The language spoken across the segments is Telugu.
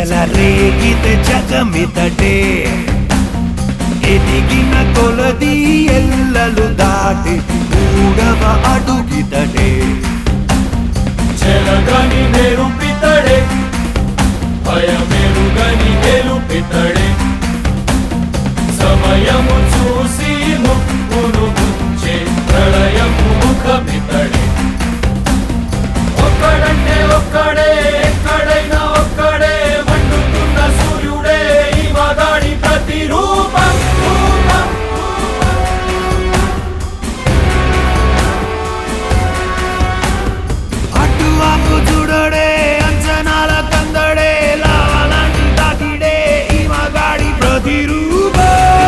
చెలరేగితే జగమితడే ఎదిగిన కొలది ఎల్లలు దాటి మూడవ అడుగితడే చెలగని మెరుపితడే భయమెరుగని గెలుపితడే సమయము చూసి ముక్కును ముంచే ప్రళయము ముఖమితడే ఒక్కడంటే ఒక్కడే ఎక్కడైనా ఒక్కడే మండుతున్న సూర్యుడే ఈ మగాడి ప్రతిరూపం రూపం అటు ఆకు చూడడే అంచనాల కందడే లావాలాంటి తాకిడే ఈ మగాడి ప్రతిరూపం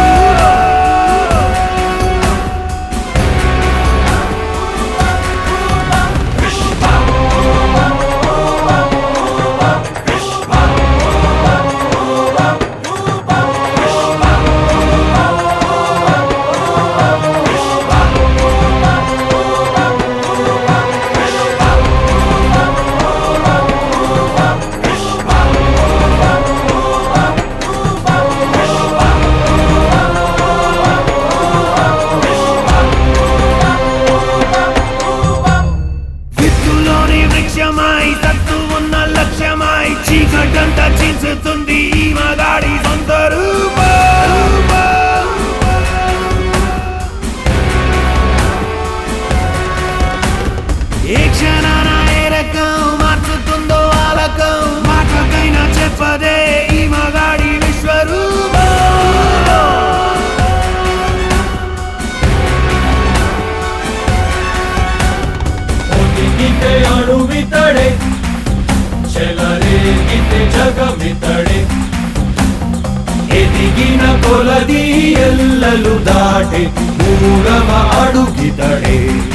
విత్తులోని వృక్షమై సత్తు ఉన్న లక్ష్యమై చీకటంతా చించుతుంది ఈ మగాడి సొంత రూపం. ఏ క్షణాన ఏ రకం మార్చుతుందో ఆలకం మాటకైనా చెప్పదే ఈ మగాడి విశ్వరూపం ఒదిగితే అణువితడే చెలరేగితే జగమితడే ఎదిగిన కొలది ఎల్లలు దాటి మూడవ అడుగితడే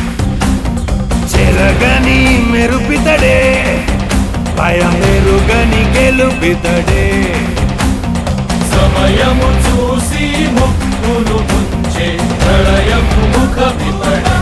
చెరగని మెరుపితడే భయమెరుగని గెలుపితడే సమయము చూసి ముక్కును ముంచే ప్రళయము ముఖమితడే